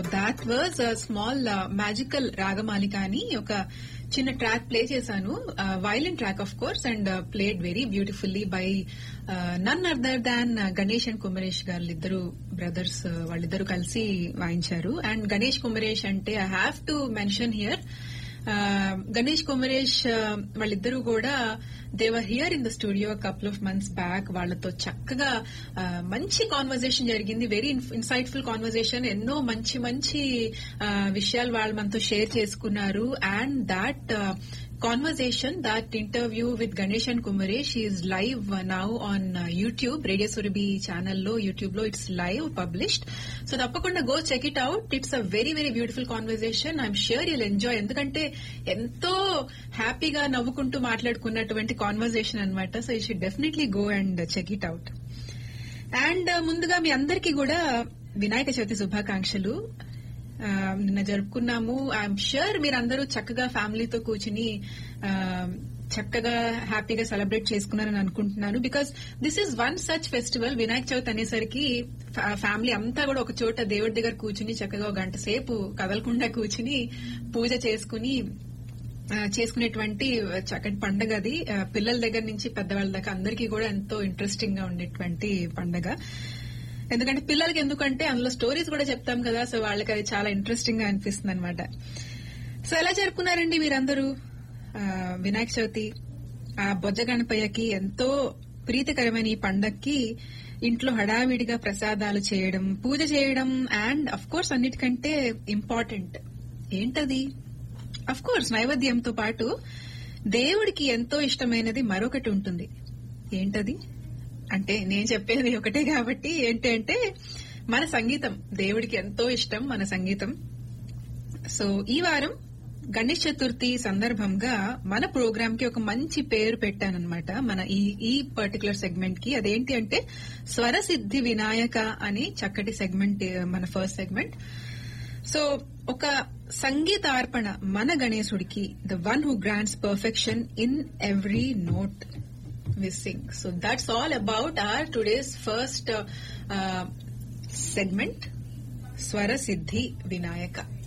That was small magical Ragamalika అని ఒక చిన్న ట్రాక్ ప్లే చేశాను violin track of course and played very beautifully by none other than Ganesh and Kumaresh garu ఇద్దరు brothers వాళ్ళిద్దరు కలిసి వాయించారు అండ్ గణేష్ కుమరేష్ అంటే I have to mention here Ganesh Kumaresh వాళ్ళిద్దరూ కూడా they were here in the studio couple of months back వాళ్ళతో చక్కగా మంచి కాన్వర్జేషన్ జరిగింది వెరీ ఇన్సైట్ఫుల్ కాన్వర్జేషన్ ఎన్నో మంచి మంచి విషయాలు వాళ్ళు మనతో షేర్ చేసుకున్నారు and that conversation that interview with Ganesh and Kumaresh is live now on YouTube radio Surabhi ఛానల్లో యూట్యూబ్ లో ఇట్స్ లైవ్ పబ్లిష్డ్ సో తప్పకుండా go check it out it's a very very beautiful conversation I'm sure you'll enjoy ఎందుకంటే ఎంతో హ్యాపీగా నవ్వుకుంటూ మాట్లాడుకున్నటువంటి conversation అనమాట so you should definitely go and check it out and ముందుగా మీ అందరికీ కూడా వినాయక చవితి శుభాకాంక్షలు నిన్న జరుపుకున్నాము ఐఎమ్ ష్యూర్ మీరందరూ చక్కగా ఫ్యామిలీతో కూర్చుని చక్కగా హ్యాపీగా సెలబ్రేట్ చేసుకున్నారని అనుకుంటున్నాను because this is one such festival Vinayaka Chavithi అనేసరికి ఫ్యామిలీ అంతా కూడా ఒక చోట దేవుడి దగ్గర కూర్చుని చక్కగా ఒక గంట సేపు కదలకుండా కూర్చుని పూజ చేసుకుని చేసుకునేటువంటి చక్కటి పండగ అది పిల్లల దగ్గర నుంచి పెద్దవాళ్ళ దాకా అందరికీ కూడా ఎంతో ఇంట్రెస్టింగ్ గా ఉండేటువంటి పండగ ఎందుకంటే పిల్లలకి ఎందుకంటే అందులో స్టోరీస్ కూడా చెప్తాం కదా సో వాళ్ళకి అది చాలా ఇంట్రెస్టింగ్ గా అనిపిస్తుంది అనమాట సో ఎలా జరుపుకున్నారండి మీరందరూ వినాయక చవితి ఆ బొజ్జ గణపయ్యకి ఎంతో ప్రీతికరమైన ఈ పండక్కి ఇంట్లో హడావిడిగా ప్రసాదాలు చేయడం పూజ చేయడం అండ్ అఫ్ కోర్స్ అన్నిటికంటే ఇంపార్టెంట్ ఏంటది అఫ్ కోర్స్ నైవేద్యంతో పాటు దేవుడికి ఎంతో ఇష్టమైనది మరొకటి ఉంటుంది ఏంటది అంటే నేను చెప్పేది ఒకటే కాబట్టి ఏంటంటే మన సంగీతం దేవుడికి ఎంతో ఇష్టం మన సంగీతం సో ఈ వారం గణేష్ చతుర్థి సందర్భంగా మన ప్రోగ్రామ్ కి ఒక మంచి పేరు పెట్టానన్నమాట మన ఈ ఈ పర్టికులర్ సెగ్మెంట్ కి అదేంటి అంటే స్వరసిద్ధి వినాయక అని చక్కటి సెగ్మెంట్ మన ఫస్ట్ సెగ్మెంట్ సో ఒక సంగీతార్పణ మన గణేశుడికి the one who grants perfection in every note we sing. So that's all about our today's first uh, uh, segment, Swara Siddhi Vinayaka.